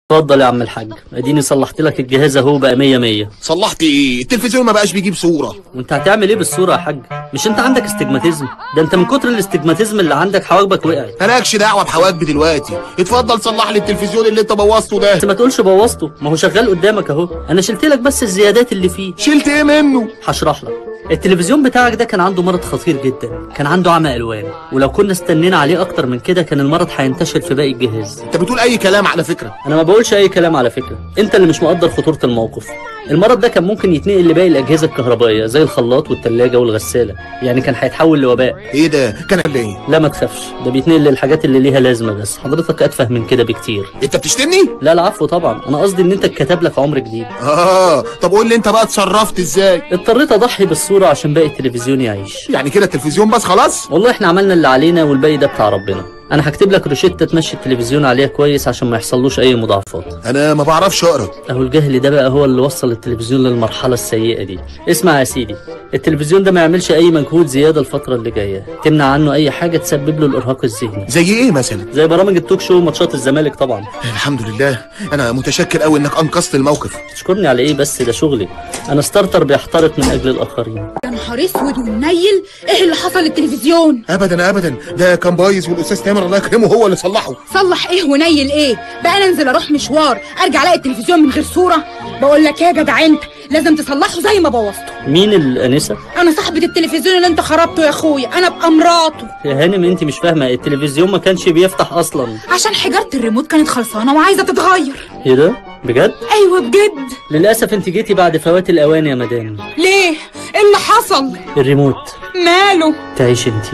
اتفضل يا عم الحاج اديني صلحت لك الجهاز اهو بقى 100 100 صلحت ايه التلفزيون ما بقاش بيجيب صورة وانت هتعمل ايه بالصوره يا حاج مش انت عندك استجماتيزم ده انت من كتر الاستجماتيزم اللي عندك حواجبك وقعت مالكش دعوة بحواجبي دلوقتي اتفضل صلح لي التلفزيون اللي انت بوظته ده بس ما تقولش بوظته ما هو شغال قدامك اهو انا شلت لك بس الزيادات اللي فيه شلت ايه منه هشرح لك التلفزيون بتاعك ده كان عنده مرض خطير جدا كان عنده عمى الوان ولو كنا استنينا عليه اكتر من كده كان المرض هينتشر في باقي الجهاز انت بتقول اي كلام على فكرة انا ما بقولش اي كلام على فكره انت اللي مش مقدر خطوره الموقف المرض ده كان ممكن يتنقل لباقي الاجهزه الكهربائيه زي الخلاط والثلاجه والغساله يعني كان هيتحول لوباء ايه ده كان ولا ايه لا ما تخافش ده بيتنقل للحاجات اللي ليها لازمه بس حضرتك اتفه من كده بكتير انت بتشتمني لا العفو طبعا انا قصدي ان انت اتكتب لك عمر جديد اه طب قول لي انت بقى اتصرفت ازاي اضطريت اضحي بالصوره عشان باقي التلفزيون يعيش يعني كده التلفزيون بس خلاص والله احنا عملنا اللي علينا والباقي ده بتاع ربنا انا هكتب لك روشته تمشي التلفزيون عليها كويس عشان ما يحصلوش اي مضاعفات انا ما بعرفش اقرا اهو الجهل ده بقى هو اللي وصل التلفزيون للمرحله السيئه دي اسمع يا سيدي التلفزيون ده ما يعملش اي مجهود زياده الفتره اللي جايه تمنع عنه اي حاجه تسبب له الارهاق الذهني زي ايه مثلا زي برامج التوك شو وماتشات الزمالك طبعا الحمد لله انا متشكر قوي انك انقذت الموقف تشكرني على ايه بس ده شغلي انا ستارتر بيحترق من اجل الاخرين يا نهار اسود ومنيل ايه اللي حصل للتلفزيون ابدا ابدا ده كان بايظ والاستاذ تامر الله يكرمه هو اللي صلحه صلح ايه ونيل ايه بقى انا انزل اروح مشوار ارجع الاقي التلفزيون من غير صوره بقول لك ايه يا جدع انت لازم تصلحه زي ما بوظته مين الانسه انا صاحبه التلفزيون اللي انت خربته يا اخويا انا ابقى مراته يا هانم انت مش فاهمه التلفزيون ما كانش بيفتح اصلا عشان حجاره الريموت كانت خلصانه وعايزه تتغير ايه ده بجد ايوه بجد للاسف انت جيتي بعد فوات الاوان يا مدام ليه ايه اللي حصل الريموت ماله تعيش انت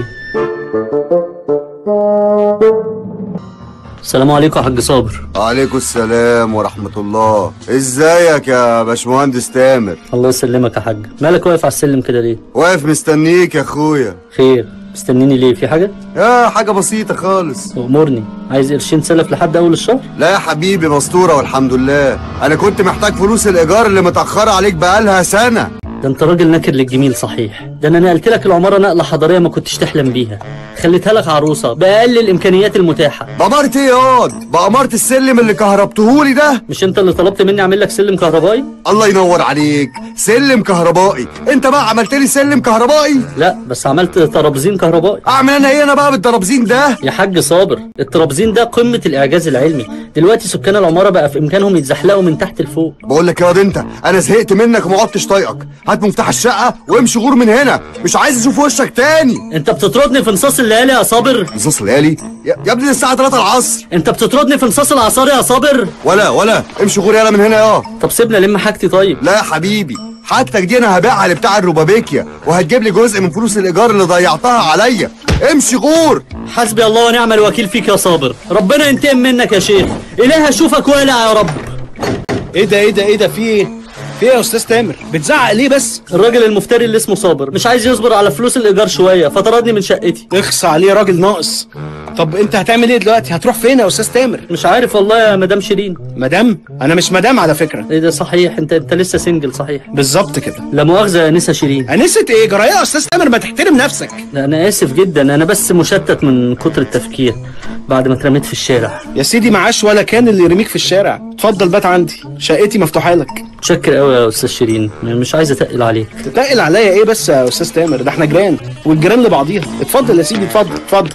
السلام عليكم يا حاج صابر عليكم السلام ورحمة الله ازيك يا باشمهندس تامر الله يسلمك يا حاج مالك واقف على السلم كده ليه واقف مستنيك يا اخويا خير مستنيني ليه في حاجه يا حاجة بسيطة خالص امرني عايز قرشين سلف لحد اول الشهر لا يا حبيبي مستورة والحمد لله انا كنت محتاج فلوس الايجار اللي متأخرة عليك بقالها سنة ده انت راجل ناكر للجميل صحيح ده انا نقلت لك العماره نقله حضاريه ما كنتش تحلم بيها خليتها لك عروسه باقل الامكانيات المتاحه بأمارة ايه ياض بأمارة السلم اللي كهربتهولي ده مش انت اللي طلبت مني اعمل لك سلم كهربائي الله ينور عليك سلم كهربائي انت بقى عملت لي سلم كهربائي لا بس عملت ترابزين كهربائي اعمل انا ايه انا بقى بالترابزين ده يا حاج صابر الترابزين ده قمه الاعجاز العلمي دلوقتي سكان العماره بقى في امكانهم يتزحلقوا من تحت لفوق بقول لك يا واد انت انا زهقت منك وما عدتش طايقك هات مفتاح الشقه وامشي غور من هنا مش عايز اشوف وشك تاني انت بتطردني في نصاص الليالي يا صابر نص ليالي يا يا ابني دي الساعه 3 العصر انت بتطردني في نصاص العصار يا صابر ولا ولا امشي غور يلا من هنا يا طب سيبنا لم حاجتي طيب لا يا حبيبي حاجتك دي انا هبيعها لبتاع الروبابيكيا وهتجيب لي جزء من فلوس الايجار اللي ضيعتها عليا امشي غور حسبي الله ونعم الوكيل فيك يا صابر ربنا ينتقم منك يا شيخ إله اشوفك والع يا رب ايه ده ايه ده ايه ده في ايه في ايه يا استاذ تامر بتزعق ليه بس الراجل المفتري اللي اسمه صابر مش عايز يصبر على فلوس الايجار شويه فطردني من شقتي اخص عليه راجل ناقص طب انت هتعمل ايه دلوقتي هتروح فين يا استاذ تامر مش عارف والله يا مدام شيرين مدام انا مش مدام على فكره ايه ده صحيح انت انت لسه سنجل صحيح بالظبط كده لا مؤاخذه يا انسه شيرين انسة ايه جرايه يا استاذ تامر ما تحترم نفسك لا انا اسف جدا انا بس مشتت من كتر التفكير بعد ما اترميت في الشارع يا سيدي معاش ولا كان اللي يرميك في الشارع اتفضل بات عندي شقتي مفتوحه لك متشكر قوي يا استاذ شيرين مش عايز اتقل عليك تتقل عليا ايه بس يا استاذ تامر ده احنا جيران والجيران لبعضيها اتفضل يا سيدي اتفضل اتفضل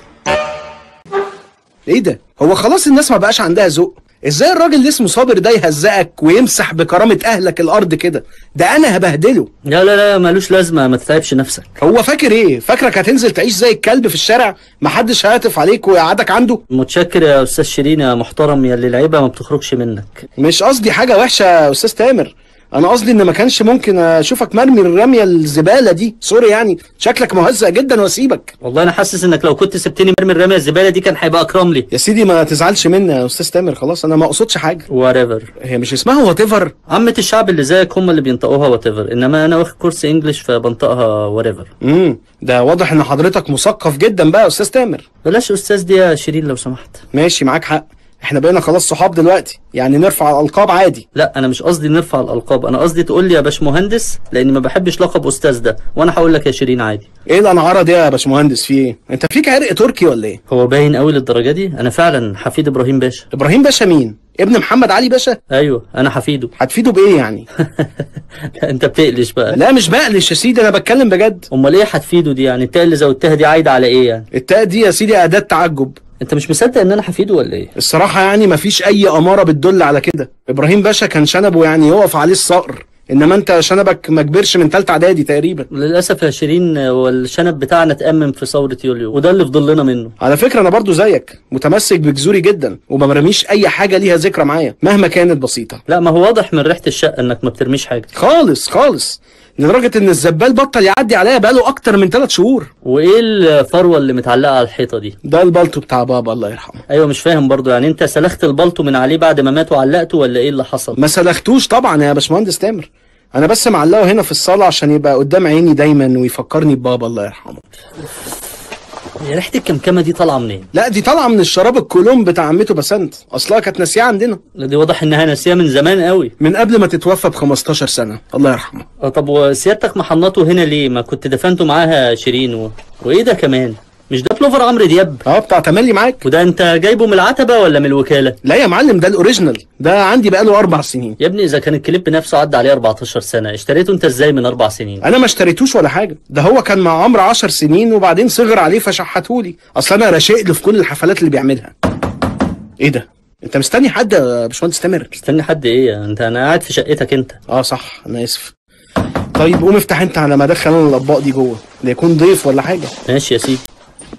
ايه ده هو خلاص الناس ما بقاش عندها ذوق ازاي الراجل اللي اسمه صابر ده يهزقك ويمسح بكرامه اهلك الارض كده ده انا هبهدله لا لا لا ملوش لازمه ما تتعبش نفسك هو فاكر ايه فاكرك هتنزل تعيش زي الكلب في الشارع محدش هيعطف عليك ويقعدك عنده متشكر يا استاذ شيرين يا محترم يا اللي العيبه ما بتخرجش منك مش قصدي حاجه وحشه يا استاذ تامر انا قصدي ان ما كانش ممكن اشوفك مرمي الرميه الزباله دي سوري يعني شكلك مهزأ جدا واسيبك والله انا حاسس انك لو كنت سبتني مرمي الرميه الزباله دي كان هيبقى اكرم لي يا سيدي ما تزعلش مني يا استاذ تامر خلاص انا ما اقصدش حاجه whatever هي مش اسمها وات ايفر عامة الشعب اللي زيك هم اللي بينطقوها وات ايفر انما انا واخد كورس انجلش فبنطقها وات ايفر امم ده واضح ان حضرتك مثقف جدا بقى يا استاذ تامر بلاش استاذ دي يا شيرين لو سمحت ماشي معاك حق احنا بقينا خلاص صحاب دلوقتي يعني نرفع الالقاب عادي لا انا مش قصدي نرفع الالقاب انا قصدي تقول لي يا باشمهندس لاني ما بحبش لقب استاذ ده وانا هقول لك يا شيرين عادي ايه الانعاره دي يا باشمهندس في ايه انت فيك عرق تركي ولا ايه هو باين قوي للدرجه دي انا فعلا حفيد ابراهيم باشا ابراهيم باشا مين ابن محمد علي باشا ايوه انا حفيده هتفيده بايه يعني انت بتقلش بقى لا مش بقلش يا سيدي انا بتكلم بجد امال ايه هتفيده دي يعني التاء اللي زودتها دي عايده على ايه يعني التاء دي يا سيدي اداه تعجب انت مش مصدق ان انا حفيده ولا ايه الصراحه يعني مفيش اي اماره بتدل على كده ابراهيم باشا كان شنبه يعني يقف عليه الصقر انما انت شنبك ما كبرش من تالتة اعدادي تقريبا للاسف يا شيرين والشنب بتاعنا اتأمم في ثوره يوليو وده اللي فضلنا منه على فكره انا برضو زيك متمسك بجذوري جدا وما برميش اي حاجه ليها ذكرى معايا مهما كانت بسيطه لا ما هو واضح من ريحه الشقه انك ما بترميش حاجه خالص خالص لدرجه ان الزبال بطل يعدي عليا بقاله اكتر من 3 شهور وايه الفروه اللي متعلقه على الحيطه دي ده البلطو بتاع بابا الله يرحمه ايوه مش فاهم برضو يعني انت سلخت البلطو من عليه بعد ما مات وعلقته ولا ايه اللي حصل ما سلختوش طبعا يا باشمهندس تامر انا بس معلقه هنا في الصاله عشان يبقى قدام عيني دايما ويفكرني ببابا الله يرحمه هي ريحه الكمكمه دي طالعه منين لا دي طالعه من الشراب الكولوم بتاع عمته بسنت اصلها كانت ناسيه عندنا لا دي واضح انها ناسيه من زمان قوي من قبل ما تتوفى ب 15 سنه الله يرحمه اه طب وسيادتك محنطه هنا ليه ما كنت دفنته معاها شيرين و... وايه ده كمان مش ده بلوفر عمرو دياب اه بتاع تملي معاك وده انت جايبه من العتبه ولا من الوكاله لا يا معلم ده الاوريجينال ده عندي بقاله اربع سنين يا ابني اذا كان الكليب نفسه عدى عليه 14 سنه اشتريته انت ازاي من اربع سنين انا ما اشتريتوش ولا حاجه ده هو كان مع عمرو 10 سنين وبعدين صغر عليه فشحتهولي اصل انا راشق له في كل الحفلات اللي بيعملها ايه ده انت مستني حد يا باشمهندس تامر استني حد ايه انت انا قاعد في شقتك انت اه صح انا اسف طيب قوم افتح انت على ما ادخل انا الاطباق دي جوه ليكون ضيف ولا حاجه ماشي يا سيدي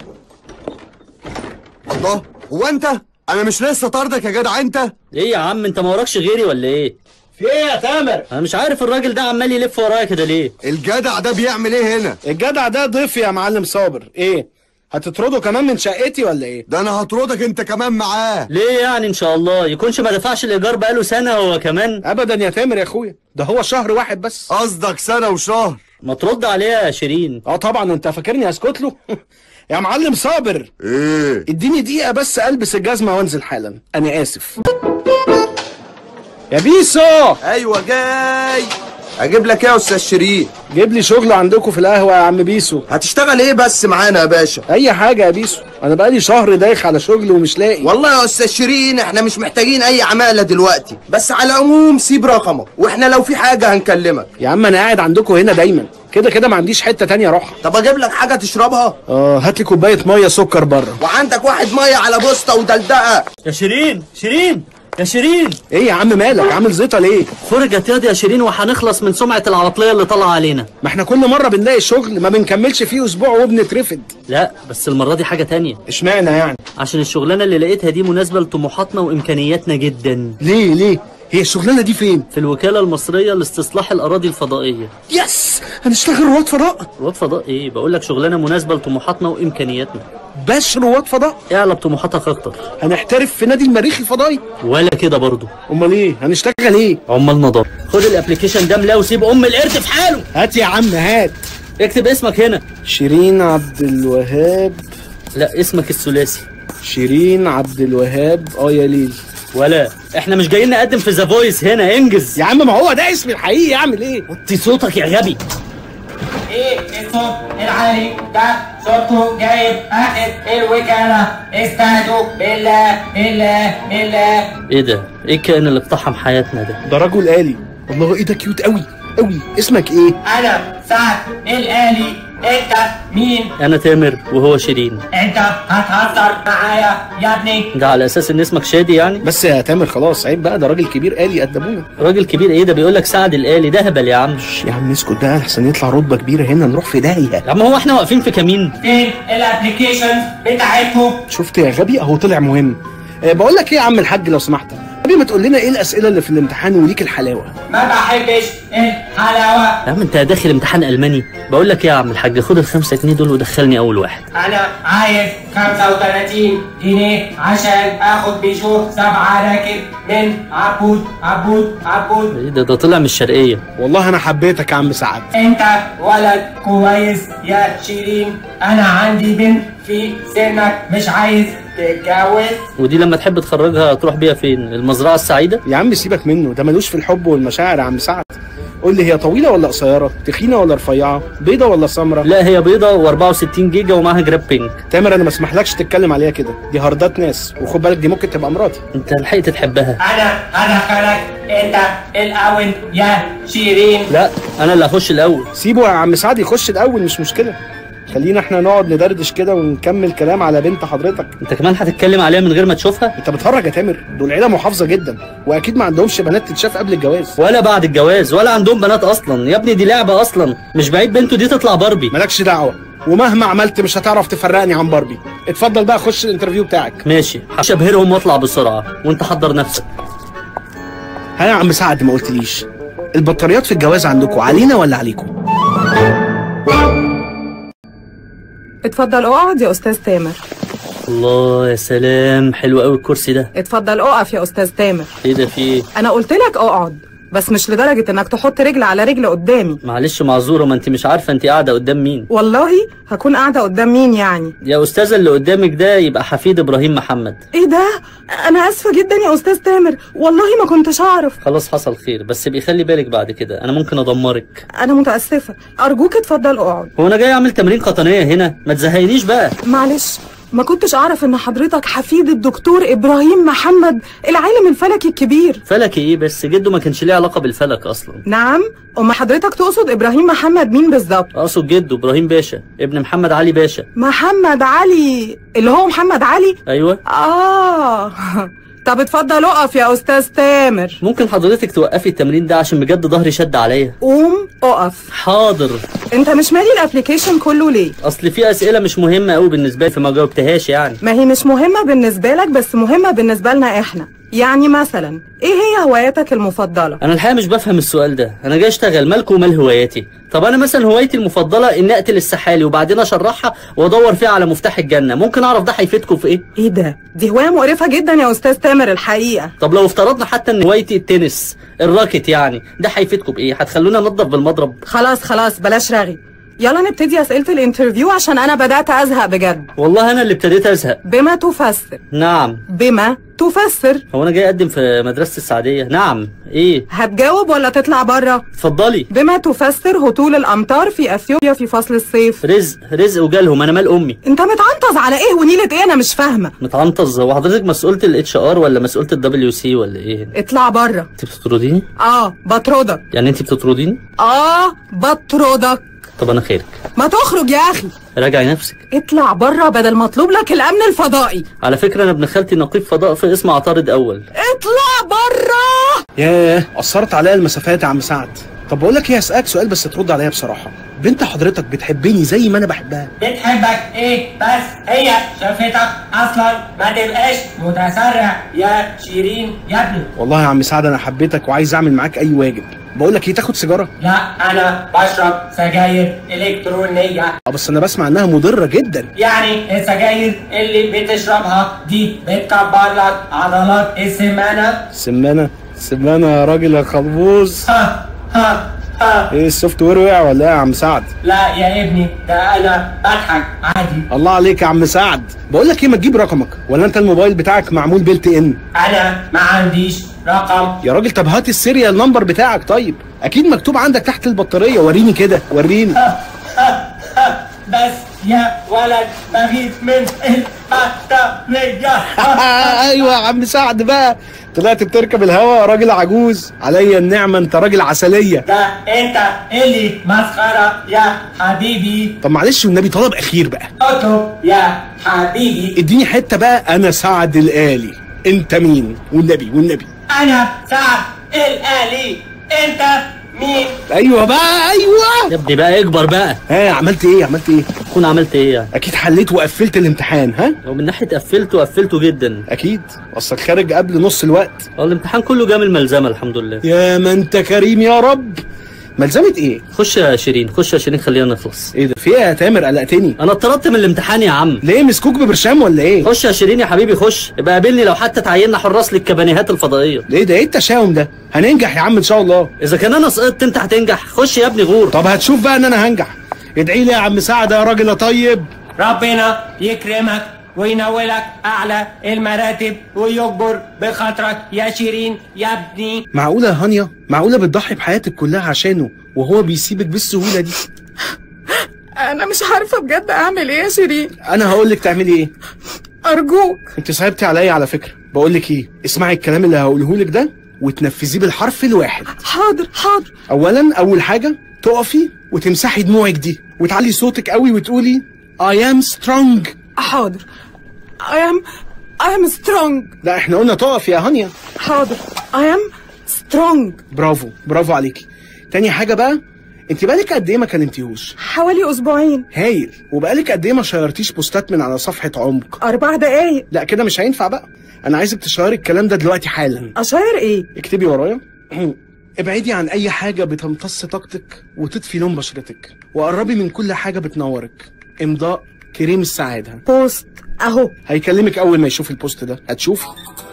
الله هو انت انا مش لسه طاردك يا جدع انت ايه يا عم انت ما وراكش غيري ولا ايه في ايه يا تامر انا مش عارف الراجل ده عمال يلف ورايا كده ليه الجدع ده بيعمل ايه هنا الجدع ده ضيف يا معلم صابر ايه هتطرده كمان من شقتي ولا ايه ده انا هطردك انت كمان معاه ليه يعني ان شاء الله يكونش ما دفعش الايجار بقاله سنه هو كمان ابدا يا تامر يا اخويا ده هو شهر واحد بس قصدك سنه وشهر ما ترد عليه يا شيرين اه طبعا انت فاكرني اسكت له يا معلم صابر ايه اديني دقيقه بس البس الجزمه وانزل حالا انا اسف يا بيسو ايوه جاي اجيب لك ايه يا استاذ شيرين جيب لي شغل عندكم في القهوه يا عم بيسو هتشتغل ايه بس معانا يا باشا اي حاجه يا بيسو انا بقالي شهر دايخ على شغل ومش لاقي والله يا استاذ شيرين احنا مش محتاجين اي عماله دلوقتي بس على العموم سيب رقمك واحنا لو في حاجه هنكلمك يا عم انا قاعد عندكم هنا دايما كده كده ما عنديش حته تانية اروحها طب اجيب لك حاجه تشربها اه هات لي كوبايه ميه سكر بره وعندك واحد ميه على بوسطه ودلدقه يا شيرين شيرين يا شيرين ايه يا عم مالك عامل زيطه ليه فرجت ياض يا شيرين وهنخلص من سمعه العواطليه اللي طالعه علينا ما احنا كل مره بنلاقي شغل ما بنكملش فيه اسبوع وبنترفد لا بس المره دي حاجه تانية اشمعنى يعني عشان الشغلانه اللي لقيتها دي مناسبه لطموحاتنا وامكانياتنا جدا ليه ليه هي الشغلانه دي فين في الوكاله المصريه لاستصلاح الاراضي الفضائيه يس هنشتغل رواد فضاء رواد فضاء ايه بقول لك شغلانه مناسبه لطموحاتنا وامكانياتنا باش رواد فضاء اعلى بطموحاتك اكتر هنحترف في نادي المريخ الفضائي ولا كده برضه امال ايه هنشتغل ايه عمال نظر خد الابلكيشن ده ملاه وسيب ام القرد في حاله هات يا عم هات اكتب اسمك هنا شيرين عبد الوهاب لا اسمك الثلاثي شيرين عبد الوهاب اه يا ليل ولا احنا مش جايين نقدم في ذا فويس هنا انجز يا عم ما هو ده اسمي الحقيقي اعمل ايه وطي صوتك يا غبي ايه الصوت العالي ده صوته جايب اخر الوكالة استهدوا بالله بالله بالله ايه ده ايه الكائن اللي اقتحم حياتنا ده ده رجل آلي الله ايه ده كيوت قوي قوي اسمك ايه انا سعد الالي انت مين انا تامر وهو شيرين انت هتهزر معايا يا ابني ده على اساس ان اسمك شادي يعني بس يا تامر خلاص عيب بقى ده راجل كبير آلي قد ابونا راجل كبير ايه ده بيقول لك سعد الالي ده هبل يا عم يا عم اسكت ده احسن يطلع رتبه كبيره هنا نروح في داهيه يا عم هو احنا واقفين في كمين فين الابلكيشن بتاعتكم شفت يا غبي اهو طلع مهم أه بقول لك ايه يا عم الحاج لو سمحت غبي ما تقول لنا ايه الاسئله اللي في الامتحان وليك الحلاوه ما بحبش الحلاوة يا عم انت داخل امتحان الماني بقول لك ايه يا عم الحاج خد الخمسة جنيه دول ودخلني اول واحد انا عايز 35 جنيه عشان اخد بيشو سبعة راكب من عبود عبود عبود ايه ده ده طلع من الشرقيه والله انا حبيتك يا عم سعد انت ولد كويس يا شيرين انا عندي بنت في سنك مش عايز تتجوز ودي لما تحب تخرجها تروح بيها فين المزرعه السعيده يا عم سيبك منه ده ملوش في الحب والمشاعر يا عم سعد قول لي هي طويله ولا قصيره تخينه ولا رفيعه بيضه ولا سمراء لا هي بيضة و64 جيجا ومعاها جراب بينك تامر انا ما اسمحلكش تتكلم عليها كده دي هاردات ناس وخد بالك دي ممكن تبقى مراتي انت لحقت تحبها انا هدخلك انت الاول يا شيرين لا انا اللي هخش الاول سيبه يا عم سعد يخش الاول مش مشكله خلينا احنا نقعد ندردش كده ونكمل كلام على بنت حضرتك انت كمان هتتكلم عليها من غير ما تشوفها انت بتهرج يا تامر دول عيله محافظه جدا واكيد ما عندهمش بنات تتشاف قبل الجواز ولا بعد الجواز ولا عندهم بنات اصلا يا ابني دي لعبة اصلا مش بعيد بنته دي تطلع باربي مالكش دعوه ومهما عملت مش هتعرف تفرقني عن باربي اتفضل بقى خش الانترفيو بتاعك ماشي هشبهرهم واطلع بسرعة وانت حضر نفسك ها يا عم سعد ما قلتليش البطاريات في الجواز عندكم علينا ولا عليكم اتفضل اقعد يا استاذ تامر الله يا سلام حلو قوي الكرسي ده اتفضل اقف يا استاذ تامر ايه ده في ايه انا قلت لك اقعد بس مش لدرجة انك تحط رجل على رجل قدامي معلش معذورة ما انت مش عارفة انت قاعدة قدام مين والله هكون قاعدة قدام مين يعني يا استاذة اللي قدامك ده يبقى حفيد ابراهيم محمد ايه ده انا اسفة جدا يا استاذ تامر والله ما كنتش اعرف خلاص حصل خير بس بيخلي بالك بعد كده انا ممكن ادمرك انا متأسفة ارجوك اتفضل اقعد هو انا جاي اعمل تمرين قطنية هنا ما تزهقنيش بقى معلش ما كنتش اعرف ان حضرتك حفيد الدكتور ابراهيم محمد العالم الفلكي الكبير فلك ايه بس جده ما كانش ليه علاقة بالفلك اصلا نعم اما حضرتك تقصد ابراهيم محمد مين بالظبط اقصد جده ابراهيم باشا ابن محمد علي باشا محمد علي اللي هو محمد علي ايوه اه طب اتفضل اقف يا استاذ تامر ممكن حضرتك توقفي التمرين ده عشان بجد ظهري شد عليا قوم اقف حاضر انت مش مالي الابليكيشن كله ليه اصل في اسئله مش مهمه قوي بالنسبه لي فما جاوبتهاش يعني ما هي مش مهمة بالنسبة لك بس مهمة بالنسبة لنا احنا يعني مثلا ايه هي هواياتك المفضلة انا الحقيقه مش بفهم السؤال ده انا جاي اشتغل مالكم ومال هواياتي طب انا مثلا هوايتي المفضله ان اقتل السحالي وبعدين اشرحها وادور فيها على مفتاح الجنه ممكن اعرف ده هيفيدكم في ايه ايه ده دي هواية مقرفة جدا يا استاذ تامر الحقيقة طب لو افترضنا حتى ان هوايتي التنس الراكت يعني ده هيفيدكم بايه هتخلوني انضف بالمضرب خلاص خلاص بلاش رغي يلا نبتدي اسئلة الانترفيو عشان انا بدأت ازهق بجد والله انا اللي ابتديت ازهق بما تفسر نعم بما تفسر هو انا جاي اقدم في مدرسه السعديه نعم ايه هتجاوب ولا تطلع بره اتفضلي بما تفسر هطول الامطار في اثيوبيا في فصل الصيف رزق رزق وجالهم انا مال امي انت متعنطز على ايه ونيلة ايه انا مش فاهمة متعنطز هو حضرتك مسؤوله الاتش ار ولا مسؤوله الدبليو سي ولا ايه اطلع بره انت بتطرديني اه بطردك يعني انت بتطرديني اه بطردك طب انا خيرك ما تخرج يا اخي راجعي نفسك اطلع بره بدل مطلوب لك الامن الفضائي على فكره انا ابن خالتي نقيب فضاء في اسم عطارد اول اطلع بره ياه قصرت عليا المسافات يا عم سعد طب بقول لك ايه هسألك سؤال بس ترد عليا بصراحه بنت حضرتك بتحبني زي ما انا بحبها بتحبك ايه بس هي شافتك اصلا ما تبقاش متسرع يا شيرين يا ابني والله يا عم سعد انا حبيتك وعايز اعمل معاك اي واجب بقول لك ايه تاخد سيجاره لا انا بشرب سجاير الكترونيه اه بس انا بسمع انها مضره جدا يعني السجاير اللي بتشربها دي بتكبر لك عضلات السمانه سمانه سمانه يا راجل يا خلبوز ها ها ها ايه السوفت وير وقع ولا ايه يا عم سعد لا يا ابني ده انا بضحك عادي الله عليك يا عم سعد بقول لك ايه ما تجيب رقمك ولا انت الموبايل بتاعك معمول بيلت ان انا ما عنديش رقم يا راجل طب هات السيريال نمبر بتاعك طيب اكيد مكتوب عندك تحت البطاريه وريني كده وريني بس يا ولد بغيب من البطاريه ايوه يا عم سعد بقى طلعت بتركب الهوا يا راجل عجوز عليا النعمه انت راجل عسليه ده انت اللي مسخره يا حبيبي طب معلش والنبي طلب اخير بقى اطلب يا حبيبي اديني حته بقى انا سعد الالي انت مين والنبي والنبي انا سعد الالي انت مين ايوه بقى ايوه يا ابني بقى اكبر بقى ها عملت ايه عملت ايه تكون عملت ايه يعني اكيد حليت وقفلت الامتحان ها لو من ناحيه قفلته قفلته جدا اكيد اصلك خارج قبل نص الوقت هو الامتحان كله جه من الملزمه الحمد لله يا ما انت كريم يا رب ملزمه ايه خش يا شيرين خش يا شيرين خلينا نخلص ايه ده في ايه يا تامر قلقتني انا اتطردت من الامتحان يا عم ليه مسكوك ببرشام ولا ايه خش يا شيرين يا حبيبي خش ابقى قابلني لو حتى تعيننا حراس للكبانيهات الفضائيه ليه ده ايه التشاؤم ده هننجح يا عم ان شاء الله اذا كان انا سقطت انت هتنجح خش يا ابني غور طب هتشوف بقى ان انا هنجح ادعي لي يا عم سعد يا راجل يا طيب ربنا يكرمك وينولك أعلى المراتب ويجبر بخاطرك يا شيرين يا ابني معقوله يا هانيا معقوله بتضحي بحياتك كلها عشانه وهو بيسيبك بالسهوله دي انا مش عارفه بجد اعمل ايه يا شيرين انا هقول لك تعملي ايه ارجوك انت صعبتي عليا على فكره بقول لك ايه اسمعي الكلام اللي هقوله لك ده وتنفذيه بالحرف الواحد حاضر حاضر اولا اول حاجه تقفي وتمسحي دموعك دي وتعلي صوتك قوي وتقولي I am strong حاضر I am I am strong لا احنا قلنا تقف يا هانيا حاضر I am strong برافو برافو عليكي تاني حاجه بقى انت بقالك قد ايه ما كلمتيهوش حوالي اسبوعين هايل وبقالك قد ايه ما شيرتيش بوستات من على صفحه عمق اربع دقايق لا كده مش هينفع بقى انا عايزك تشيري الكلام ده دلوقتي حالا اشير ايه اكتبي ورايا ابعدي عن اي حاجه بتمتص طاقتك وتطفي لون بشرتك وقربي من كل حاجه بتنورك امضاء كريم السعاده بوست اهو هيكلمك اول ما يشوف البوست ده هتشوفي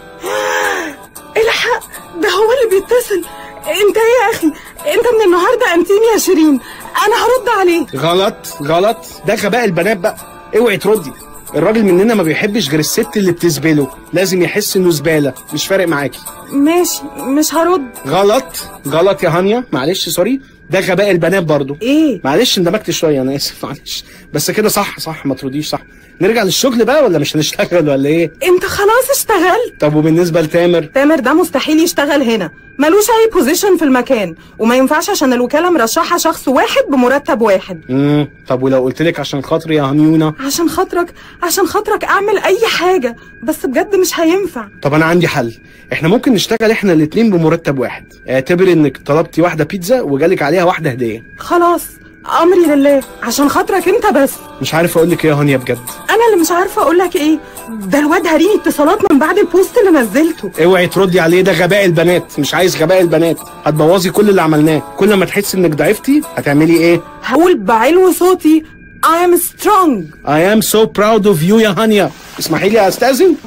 الحق ده هو اللي بيتصل انت ايه يا اخي انت من النهارده انتيني يا شيرين انا هرد عليه غلط غلط ده غباء البنات بقى اوعي تردي الراجل مننا ما بيحبش غير الست اللي بتزبله لازم يحس انه زباله مش فارق معاكي ماشي مش هرد غلط غلط يا هانيا معلش سوري ده غباء البنات برضو ايه معلش اندمجت شويه انا اسف معلش بس كده صح صح ما ترديش صح نرجع للشغل بقى ولا مش هنشتغل ولا ايه انت خلاص اشتغلت طب وبالنسبه لتامر تامر ده مستحيل يشتغل هنا ملوش اي بوزيشن في المكان وما ينفعش عشان الوكاله مرشحه شخص واحد بمرتب واحد امم طب ولو قلت لك عشان خاطري يا هنيونه عشان خاطرك عشان خاطرك اعمل اي حاجه بس بجد مش هينفع طب انا عندي حل احنا ممكن نشتغل احنا الاتنين بمرتب واحد اعتبر انك طلبتي واحده بيتزا وجالك عليها واحده هديه خلاص امري لله عشان خاطرك انت بس مش عارف اقول لك ايه يا هانيا بجد انا اللي مش عارفه اقول لك ايه ده الواد هريني اتصالات من بعد البوست اللي نزلته اوعي تردي عليه ده غباء البنات مش عايز غباء البنات هتبوظي كل اللي عملناه كل ما تحسي انك ضعفتي هتعملي ايه هقول بعلو صوتي I am strong I am so proud of you يا هانيا اسمحي لي استاذن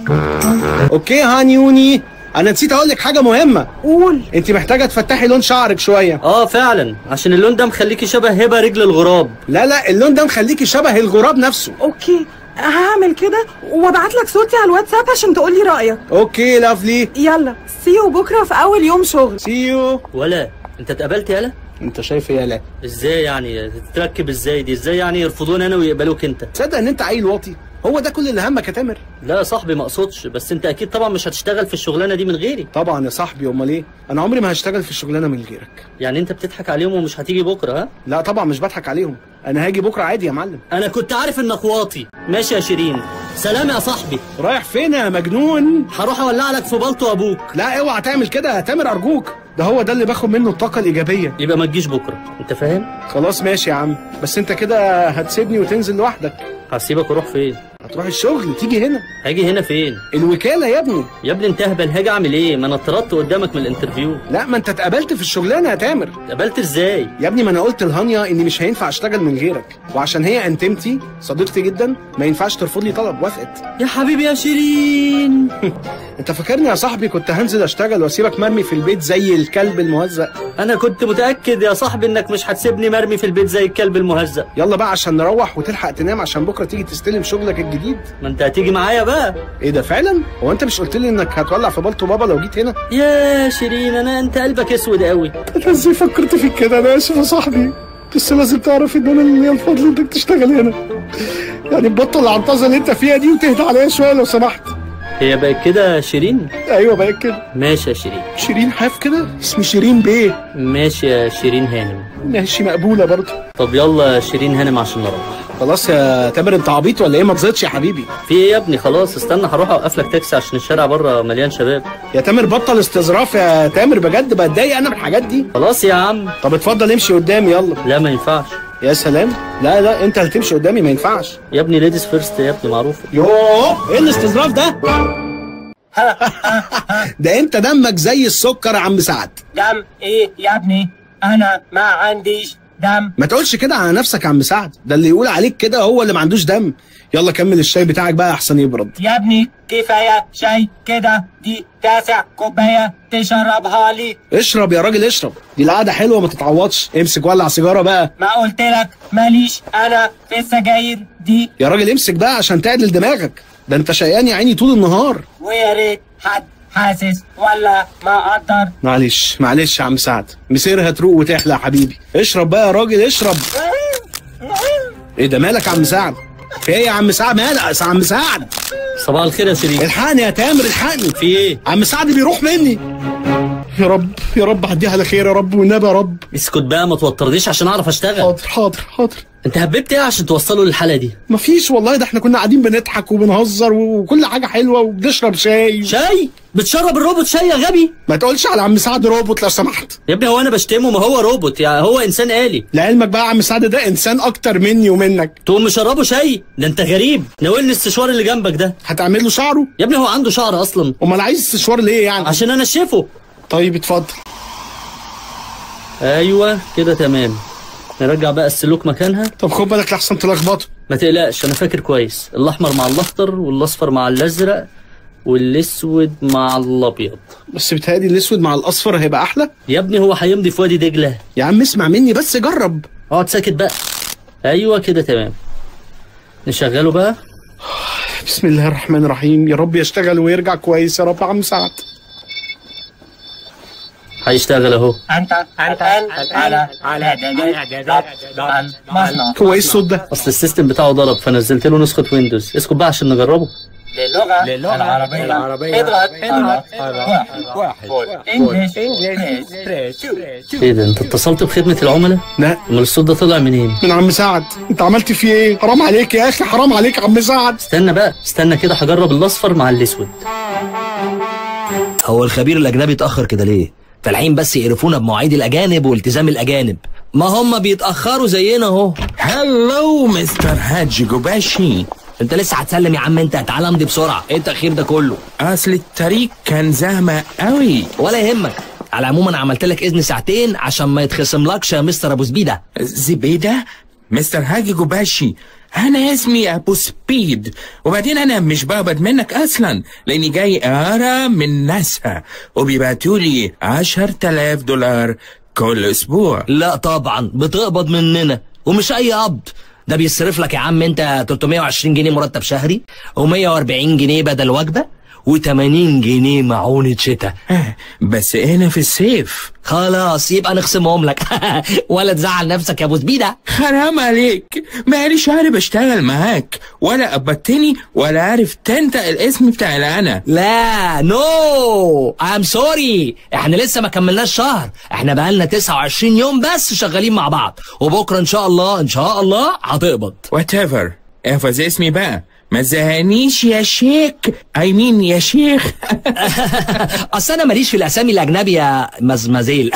اوكي هانيوني انا نسيت اقول لك حاجه مهمه قول انت محتاجه تفتحي لون شعرك شويه اه فعلا عشان اللون ده مخليكي شبه هبه رجل الغراب لا لا اللون ده مخليكي شبه الغراب نفسه اوكي هعمل كده وابعت لك صوتي على الواتساب عشان تقولي رايك اوكي لافلي يلا سيو بكره في اول يوم شغل سي يو ولا انت اتقبلت يالا انت شايف ايه لا ازاي يعني تتركب ازاي دي ازاي يعني يرفضوني انا ويقبلوك انت تصدق ان انت عيل واطي هو ده كل اللي همك يا تامر لا يا صاحبي ما اقصدش بس انت اكيد طبعا مش هتشتغل في الشغلانه دي من غيري طبعا يا صاحبي امال ايه انا عمري ما هشتغل في الشغلانه من غيرك يعني انت بتضحك عليهم ومش هتيجي بكره ها لا طبعا مش بضحك عليهم انا هاجي بكره عادي يا معلم انا كنت عارف انك واطي ماشي يا شيرين سلام يا صاحبي رايح فين يا مجنون هروح اولع لك في بلطو ابوك لا اوعى تعمل كده يا تامر ارجوك ده هو ده اللي باخد منه الطاقه الايجابيه يبقى ما تجيش بكره انت فاهم خلاص ماشي يا عم بس انت كده هتسيبني وتنزل لوحدك هسيبك واروح فين هتروح الشغل تيجي هنا هاجي هنا فين الوكاله يا ابني يا ابني انت اهبل هاجي اعمل ايه ما انا اتطردت قدامك من الانترفيو لا ما انت اتقبلت في الشغلانه يا تامر اتقبلت ازاي يا ابني ما انا قلت لهانيا اني مش هينفع اشتغل من غيرك وعشان هي انتمتي صديقتي جدا ما ينفعش ترفض لي طلب وافقت يا حبيبي يا شيرين انت فاكرني يا صاحبي كنت هنزل اشتغل واسيبك مرمي في البيت زي الكلب المهزأ انا كنت متاكد يا صاحبي انك مش هتسيبني مرمي في البيت زي الكلب المهزأ يلا بقى عشان نروح وتلحق تنام عشان بكره تيجي تستلم شغلك الجديد ما انت هتيجي معايا بقى ايه ده فعلا هو انت مش قلت لي انك هتولع في بلطو بابا لو جيت هنا يا شيرين انا انت قلبك اسود قوي انت ازاي فكرت فيك كده انا اسف يا صاحبي بس لازم تعرف ان انا اللي ليا الفضل انك تشتغل هنا يعني تبطل العنطزه اللي انت فيها دي وتهدى عليا شويه لو سمحت هي بقت كده يا شيرين ايوه بقت كده ماشي يا شيرين شيرين حاف كده اسمي شيرين بيه ماشي يا شيرين هانم ماشي مقبوله برضه طب يلا يا شيرين هانم عشان نروح خلاص يا تامر انت عبيط ولا ايه ما تزيدش يا حبيبي في ايه يا ابني خلاص استنى هروح اوقف لك تاكسي عشان الشارع بره مليان شباب يا تامر بطل استظراف يا تامر بجد بتضايق انا من الحاجات دي خلاص يا عم طب اتفضل امشي قدامي يلا لا ما ينفعش يا سلام لا لا انت اللي تمشي قدامي ما ينفعش يا ابني ليديز فيرست يا ابني معروفه يوه ايه الاستظراف ده ده انت دمك زي السكر يا عم سعد دم ايه يا ابني انا ما عنديش دم ما تقولش كده على نفسك يا عم سعد ده اللي يقول عليك كده هو اللي ما عندوش دم يلا كمل الشاي بتاعك بقى احسن يبرد يا ابني كفايه شاي كده دي تاسع كوبايه تشربها لي اشرب يا راجل اشرب دي القعده حلوه ما تتعوضش امسك ولع سيجاره بقى ما قلت لك ماليش انا في السجاير دي يا راجل امسك بقى عشان تعدل دماغك ده انت شقيان يا عيني طول النهار ويا ريت حد حاسس ولا ما قدر معلش معلش يا عم سعد مسيرها تروق وتحلى يا حبيبي اشرب بقى يا راجل اشرب ايه ده مالك يا عم سعد في ايه يا عم سعد مالك يا عم سعد صباح الخير يا شريف الحقني يا تامر الحقني في ايه عم سعد بيروح مني يا رب يا رب عديها على خير يا رب والنبي يا رب اسكت بقى ما توترنيش عشان اعرف اشتغل حاضر حاضر حاضر انت هببت ايه عشان توصله للحاله دي مفيش والله ده احنا كنا قاعدين بنضحك وبنهزر وكل حاجه حلوه وبنشرب شاي شاي بتشرب الروبوت شاي يا غبي ما تقولش على عم سعد روبوت لو سمحت يا ابني هو انا بشتمه ما هو روبوت يعني هو انسان آلي لعلمك بقى عم سعد ده انسان اكتر مني ومنك تقوم مشربه شاي ده انت غريب ناولني السشوار اللي جنبك ده هتعمل له شعره يا ابني هو عنده شعر اصلا امال عايز استشوار ليه يعني عشان انا شايفه طيب اتفضل ايوه كده تمام نرجع بقى السلوك مكانها طب خد بالك لحسن تلخبطه ما تقلقش انا فاكر كويس الاحمر مع الاخضر والاصفر مع الازرق والاسود مع الابيض بس بيتهيألي الاسود مع الاصفر هيبقى احلى يا ابني هو هيمضي في وادي دجله يا عم اسمع مني بس جرب اقعد ساكت بقى ايوه كده تمام نشغله بقى بسم الله الرحمن الرحيم يا رب يشتغل ويرجع كويس يا رب يا عم سعد هيشتغل اهو أنت الآن على على دقيقة المصنع هو ايه الصوت ده اصل السيستم بتاعه ضرب فنزلت له نسخه ويندوز اسكت بقى عشان نجربه للغة العربية العربية اضغط واحد واحد انجلش انجلش ايه ده انت اتصلت بخدمه العملاء لا امال الصوت ده طلع منين من عم سعد انت عملت فيه ايه حرام عليك يا اخي حرام عليك يا عم سعد استنى بقى استنى كده هجرب الاصفر مع الاسود هو الخبير الاجنبي اتاخر كده ليه فالحين بس يقرفونا بمواعيد الاجانب والتزام الاجانب ما هم بيتاخروا زينا اهو هلو مستر هاجي جوباشي انت لسه هتسلم يا عم انت تعالى امضي بسرعه ايه التاخير ده كله اصل الطريق كان زحمه قوي ولا يهمك على العموم انا عملت لك اذن ساعتين عشان ما يتخصملكش يا مستر ابو زبيده زبيدة مستر هاجي جوباشي انا اسمي ابو سبيد وبعدين انا مش بقبض منك اصلا لاني جاي ارى من ناسا وبيبعتولي عشر تلاف دولار كل اسبوع لا طبعا بتقبض مننا ومش اي قبض ده بيصرف لك يا عم انت 320 جنيه مرتب شهري و140 جنيه بدل وجبه و80 جنيه معونة شتاء بس هنا في الصيف خلاص يبقى نخصمهم لك ولا تزعل نفسك يا ابو زبيده حرام عليك بقالي شهر بشتغل معاك ولا قبضتني ولا عارف تنطق الاسم بتاع الانا لا نو ام سوري احنا لسه ما كملناش شهر احنا بقالنا 29 يوم بس شغالين مع بعض وبكره ان شاء الله ان شاء الله هتقبض وات ايفر احفظ اسمي بقى ما تزهقنيش يا شيك اي مين يا شيخ اصل انا ماليش في الاسامي الاجنبي يا مزمزيل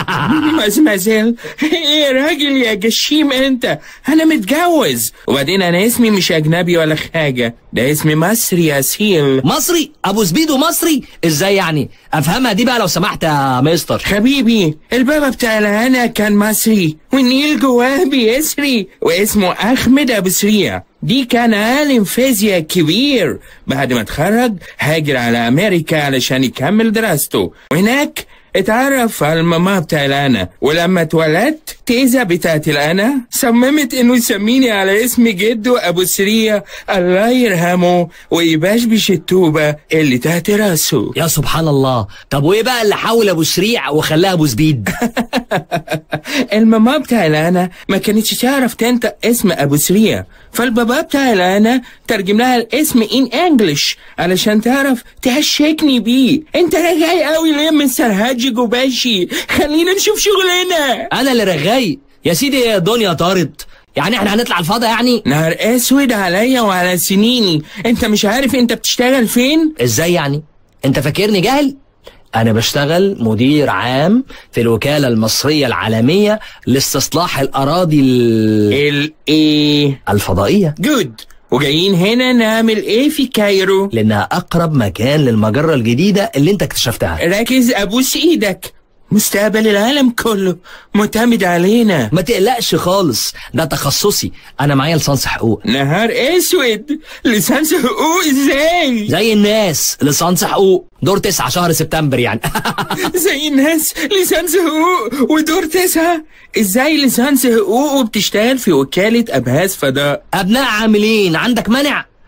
مزمزل ايه يا راجل يا جشيم انت انا متجوز وبعدين انا اسمي مش اجنبي ولا حاجه ده اسمي مصري اصيل مصري ابو زبيدو مصري ازاي يعني افهمها دي بقى لو سمحت يا مستر حبيبي البابا بتاع الهنا كان مصري والنيل جواه بيسري واسمه احمد ابو سريع دي كان عالم فيزياء كبير بعد ما اتخرج هاجر على امريكا علشان يكمل دراسته وهناك اتعرف على الماما بتاع الانا ولما اتولدت تيزا بتاعت الانا صممت انه يسميني على اسم جده ابو سريع الله يرحمه ويبشبش التوبه اللي تحت راسه يا سبحان الله طب وايه بقى اللي حول ابو سريع وخلاه ابو زبيد الماما بتاع الانا ما كانتش تعرف تنطق اسم ابو سريع فالبابا بتاع الانا ترجم لها الاسم ان انجلش علشان تعرف تهشكني بيه انت رجعي قوي ليه مستر هاجي جوباشي خلينا نشوف شغلنا انا اللي رغاي يا سيدي الدنيا طارت يعني احنا هنطلع الفضا يعني نهار اسود عليا وعلى سنيني انت مش عارف انت بتشتغل فين ازاي يعني انت فاكرني جاهل انا بشتغل مدير عام في الوكالة المصرية العالمية لاستصلاح الاراضي ال... الايه الفضائية جود وجايين هنا نعمل ايه في كايرو لانها اقرب مكان للمجرة الجديدة اللي انت اكتشفتها ركز ابوس ايدك مستقبل العالم كله معتمد علينا ما تقلقش خالص ده تخصصي انا معايا لسانس حقوق نهار اسود لسانس حقوق ازاي زي الناس لسانس حقوق دور تسعة شهر سبتمبر يعني زي الناس لسانس حقوق ودور تسعة ازاي لسانس حقوق وبتشتغل في وكالة ابحاث فضاء ابناء عاملين عندك مانع